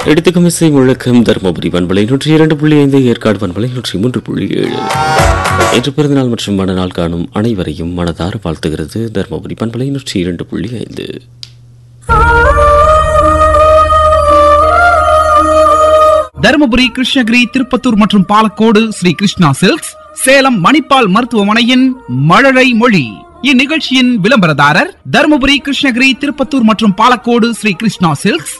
எடுத்துக்கும் இசை முழக்கம் தருமபுரி பண்பலை நூற்றி இரண்டு புள்ளி ஐந்து ஏற்காடு பண்பலை நூற்றி மூன்று புள்ளி ஏழு இன்று பிறந்தநாள் மற்றும் மனநாள் காணும் அனைவரையும் மனதார வாழ்த்துகிறது தருமபுரி பண்பலை நூற்றி இரண்டு புள்ளி ஐந்து தருமபுரி கிருஷ்ணகிரி திருப்பத்தூர் மற்றும் பாலக்கோடு ஸ்ரீ கிருஷ்ணா சில்க்ஸ் சேலம் மணிப்பால் மருத்துவமனையின் மழலை மொழி இந்நிகழ்ச்சியின் விளம்பரதாரர் தருமபுரி கிருஷ்ணகிரி திருப்பத்தூர் மற்றும் பாலக்கோடு ஸ்ரீ கிருஷ்ணா சில்க்ஸ்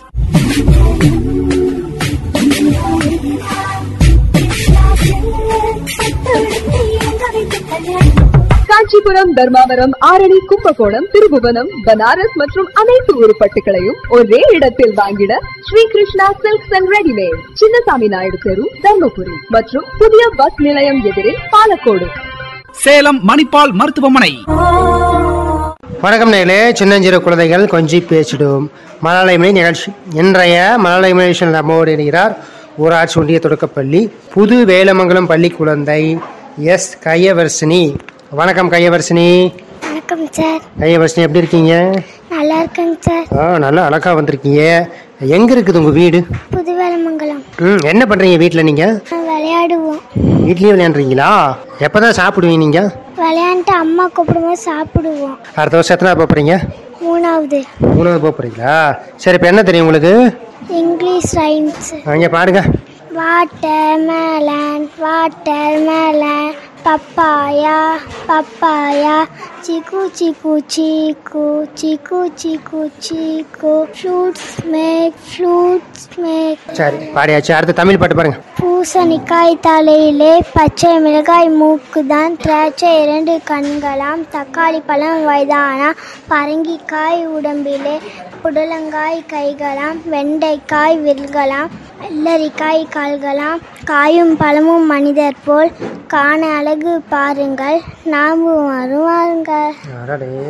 காஞ்சிபுரம் தர்மாவரம் ஆரணி கும்பகோணம் திருபுவனம் பனாரஸ் மற்றும் அனைத்து உருப்பட்டுகளையும் ஒரே இடத்தில் வாங்கிட Sri Krishna silks and readymade Chinnasamy Naidu தெரு தர்மபுரி மற்றும் புதிய பஸ் நிலையம் எதிரில் பாலக்கோடு சேலம் மணிப்பால் மருத்துவமனை வணக்கம் நேர்களே சின்னஞ்சிறு குழந்தைகள் கொஞ்சி பேசிடும் மழலைமொழி நிகழ்ச்சி இன்றைய மழலைமொழி நிகழ்ச்சியில் நம்மோடு இணைகிறார் ஊராட்சி ஒன்றிய தொடக்கப்பள்ளி புது வேலமங்கலம் பள்ளி குழந்தை எஸ் கையவர்சினி வணக்கம் கையவர்சினி வணக்கம் சார் கையவர்சினி எப்படி இருக்கீங்க நல்லா இருக்கேங்க சார் ஆ நல்லா அழகா வந்திருக்கீங்க எங்கே இருக்குது உங்கள் வீடு புதுவேலமங்கலம் ம் என்ன பண்ணுறீங்க வீட்டில் நீங்கள் விளையாடுவோம் வீட்லேயே விளையாண்டுறீங்களா எப்போ தான் சாப்பிடுவீங்க நீங்கள் விளையாண்டுட்டு அம்மா கூப்பிடும்போது சாப்பிடுவோம் அடுத்த வருஷம் எத்தனை போகிறீங்க மூணாவது மூணாவது போகிறீங்களா சரி இப்போ என்ன தெரியும் உங்களுக்கு இங்கிலீஷ் ரைம்ஸ் அங்கே பாருங்க watermelon watermelon papaya papaya chikoo chikoo சீக்கு சிக்கு சிக்கு சீக்கு ஃப்ரூட்ஸ் மேக் ஃப்ரூட்ஸ் மேக் சரி பாடியாச்சு அடுத்து தமிழ் பாட்டு பாருங்க பூசணிக்காய் தலையிலே பச்சை மிளகாய் மூக்குதான் திராட்சை இரண்டு கண்களாம் தக்காளி பழம் வயதானா பரங்கிக்காய் உடம்பிலே புடலங்காய் கைகளாம் வெண்டைக்காய் வில்களாம் வெள்ளரிக்காய் கால்களாம் காயும் பழமும் மனிதர் போல் காண அழகு பாருங்கள் நாமும் வருவாருங்கள் அடடே